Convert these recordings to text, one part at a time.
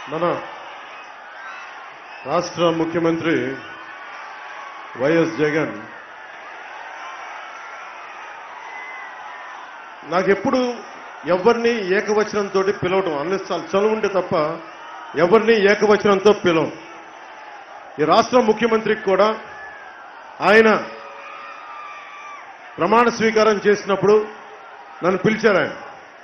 మన రాష్ట్ర ముఖ్యమంత్రి వైఎస్ జగన్ నాకెప్పుడు ఎవరిని ఏకవచనంతో పిలవటం అన్నిసార్లు చదువు ఉంటే తప్ప ఎవరిని ఏకవచనంతో పిలవం ఈ రాష్ట్ర ముఖ్యమంత్రికి కూడా ఆయన ప్రమాణ స్వీకారం చేసినప్పుడు నన్ను పిలిచారు ఆయన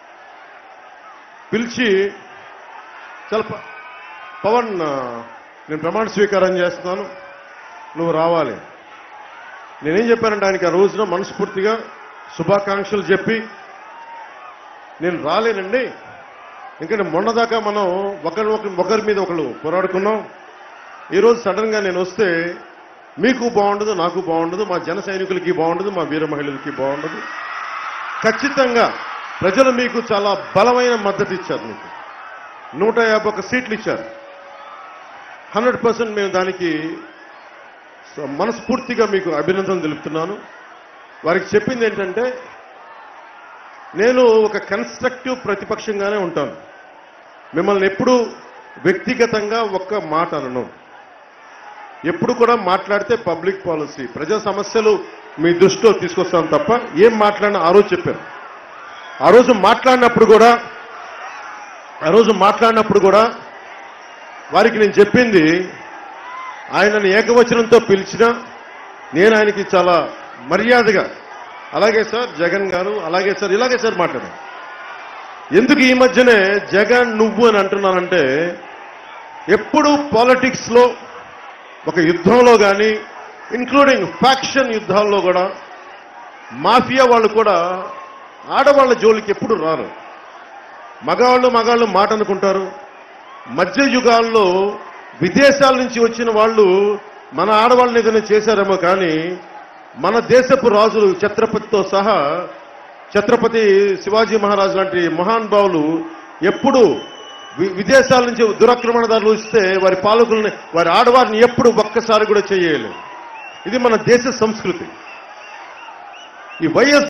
పిలిచి చాలా ప- పవన్ ఆ, నేను ప్రమాణ స్వీకారం చేస్తున్నాను నువ్వు రావాలి నేనేం చెప్పానంటే ఆయనకి ఆ రోజున మనస్ఫూర్తిగా శుభాకాంక్షలు చెప్పి నేను రాలేనండి ఎందుకంటే మొన్నదాకా మనం ఒకరి ఒకరి- ఒకరి మీద ఒకరు పోరాడుకున్నాం ఈరోజు సడన్ గా నేను వస్తే మీకు బాగుండదు నాకు బాగుండదు మా జన సైనికులకి బాగుండదు మా వీర మహిళలకి బాగుండదు ఖచ్చితంగా ప్రజలు మీకు చాలా బలమైన మద్దతు ఇచ్చారు మీకు నూట యాభై ఒక్క సీట్లు ఇచ్చారు హండ్రెడ్ పర్సెంట్ మేము దానికి స- మనస్ఫూర్తిగా మీకు అభినందన తెలుపుతున్నాను వారికి చెప్పింది ఏంటంటే నేను ఒక కన్స్ట్రక్టివ్ ప్రతిపక్షంగానే ఉంటాను మిమ్మల్ని ఎప్పుడూ వ్యక్తిగతంగా ఒక్క మాట అనను ఎప్పుడు కూడా మాట్లాడితే పబ్లిక్ పాలసీ ప్రజా సమస్యలు మీ దృష్టిలో తీసుకొస్తాను తప్ప ఏం మాట్లాడినా ఆ రోజు చెప్పాను ఆ రోజు మాట్లాడినప్పుడు కూడా ఆ రోజు మాట్లాడినప్పుడు కూడా వారికి నేను చెప్పింది ఆయనను ఏకవచనంతో పిలిచినా నేను ఆయనకి చాలా మర్యాదగా అలాగే సార్ జగన్ గారు అలాగే సార్ ఇలాగే సార్ మాట్లాడాను ఎందుకు ఈ మధ్యనే జగన్ నువ్వు అని అంటున్నానంటే ఎప్పుడు పాలిటిక్స్ లో ఒక యుద్ధంలో కానీ ఇంక్లూడింగ్ ఫ్యాక్షన్ యుద్ధాల్లో కూడా మాఫియా వాళ్ళు కూడా ఆడవాళ్ళ జోలికి ఎప్పుడు రారు మగాళ్ళు మగాళ్ళు మాట అనుకుంటారు మధ్య యుగాల్లో విదేశాల నుంచి వచ్చిన వాళ్ళు మన ఆడవాళ్ళని ఏదైనా చేశారేమో కానీ మన దేశపు రాజులు ఛత్రపతితో సహా ఛత్రపతి శివాజీ మహారాజ్ లాంటి మహానుభావులు ఎప్పుడు వి- విదేశాల నుంచి దురాక్రమణదారులు వస్తే వారి పాలకుల్ని వారి ఆడవారిని ఎప్పుడు ఒక్కసారి కూడా చేయలేదు ఇది మన దేశ సంస్కృతి ఈ వైఎస్